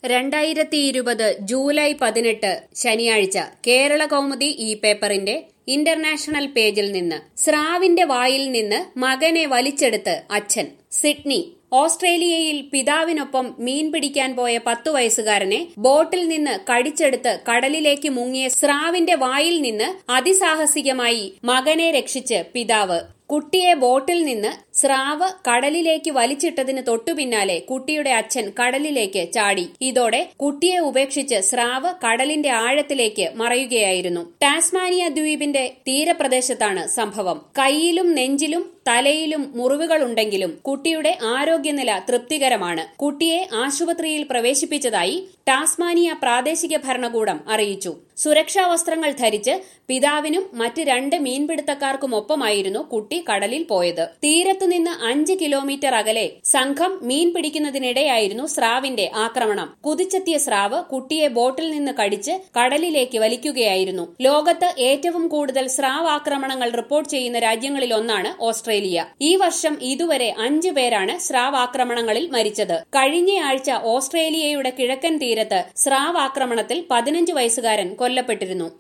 രണ്ടായിരത്തി ഇരുപത് ജൂലൈ പതിനെട്ട് ശനിയാഴ്ച കേരള കൗമുദി ഈ പേപ്പറിന്റെ ഇന്റർനാഷണൽ പേജിൽ നിന്ന് സ്രാവിന്റെ വായിൽ നിന്ന് മകനെ വലിച്ചെടുത്ത് അച്ഛൻ സിഡ്നി ഓസ്ട്രേലിയയിൽ പിതാവിനൊപ്പം മീൻ പിടിക്കാൻ പോയ പത്തു വയസ്സുകാരനെ ബോട്ടിൽ നിന്ന് കടിച്ചെടുത്ത് കടലിലേക്ക് മുങ്ങിയ സ്രാവിന്റെ വായിൽ നിന്ന് അതിസാഹസികമായി മകനെ രക്ഷിച്ച് പിതാവ് കുട്ടിയെ ബോട്ടിൽ നിന്ന് സ്രാവ് കടലിലേക്ക് വലിച്ചിട്ടതിന് തൊട്ടുപിന്നാലെ കുട്ടിയുടെ അച്ഛൻ കടലിലേക്ക് ചാടി ഇതോടെ കുട്ടിയെ ഉപേക്ഷിച്ച് സ്രാവ് കടലിന്റെ ആഴത്തിലേക്ക് മറയുകയായിരുന്നു ടാസ്മാനിയ ദ്വീപിന്റെ തീരപ്രദേശത്താണ് സംഭവം കൈയിലും നെഞ്ചിലും തലയിലും മുറിവുകളുണ്ടെങ്കിലും കുട്ടിയുടെ ആരോഗ്യനില തൃപ്തികരമാണ് കുട്ടിയെ ആശുപത്രിയിൽ പ്രവേശിപ്പിച്ചതായി ടാസ്മാനിയ പ്രാദേശിക ഭരണകൂടം അറിയിച്ചു സുരക്ഷാ വസ്ത്രങ്ങൾ ധരിച്ച് പിതാവിനും മറ്റ് രണ്ട് മീൻപിടുത്തക്കാർക്കുമൊപ്പമായിരുന്നു കുട്ടി കടലിൽ പോയത് തീരത്തുനിന്ന് അഞ്ച് കിലോമീറ്റർ അകലെ സംഘം മീൻ പിടിക്കുന്നതിനിടെയായിരുന്നു സ്രാവിന്റെ ആക്രമണം കുതിച്ചെത്തിയ സ്രാവ് കുട്ടിയെ ബോട്ടിൽ നിന്ന് കടിച്ച് കടലിലേക്ക് വലിക്കുകയായിരുന്നു ലോകത്ത് ഏറ്റവും കൂടുതൽ സ്രാവ് ആക്രമണങ്ങൾ റിപ്പോർട്ട് ചെയ്യുന്ന രാജ്യങ്ങളിലൊന്നാണ് ഓസ്ട്രേലിയ ഈ വർഷം ഇതുവരെ അഞ്ചു പേരാണ് സ്രാവ് ആക്രമണങ്ങളിൽ മരിച്ചത് കഴിഞ്ഞയാഴ്ച ഓസ്ട്രേലിയയുടെ കിഴക്കൻ തീരത്ത് സ്രാവ് ആക്രമണത്തിൽ പതിനഞ്ച് വയസ്സുകാരൻ കൊല്ലപ്പെട്ടിരുന്നു